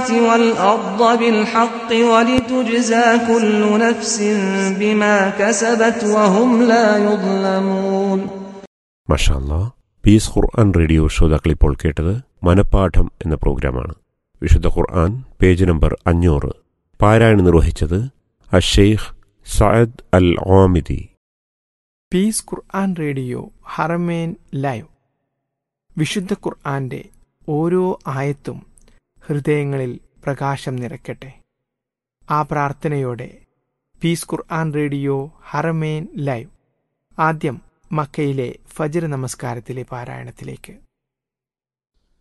السماوات والأرض بالحق ولتجزى كل نفس بما كسبت وهم لا يظلمون മഷാല്ല piece Quran radio ശ്രോതാക്കൾ ഇപ്പോൾ കേട്ടത് മനപ്പാഠം എന്ന പ്രോഗ്രാമാണ് വിശുദ്ധ ഖുർആൻ പേജ് നമ്പർ അഞ്ഞൂറ് പാരായണം നിർവഹിച്ചത് Asheikh Sayed Al Omidi peace Quran radio Haramain live വിശുദ്ധ ഖുർആന്റെ ഓരോ ആയത്തും ഹൃദയങ്ങളിൽ പ്രകാശം നിറയ്ക്കട്ടെ ആ പ്രാർത്ഥനയോടെ peace Quran radio Haramain live ആദ്യം മക്കയിലെ ഫജർ നമസ്കാരത്തിലെ പാരായണത്തിലേക്ക്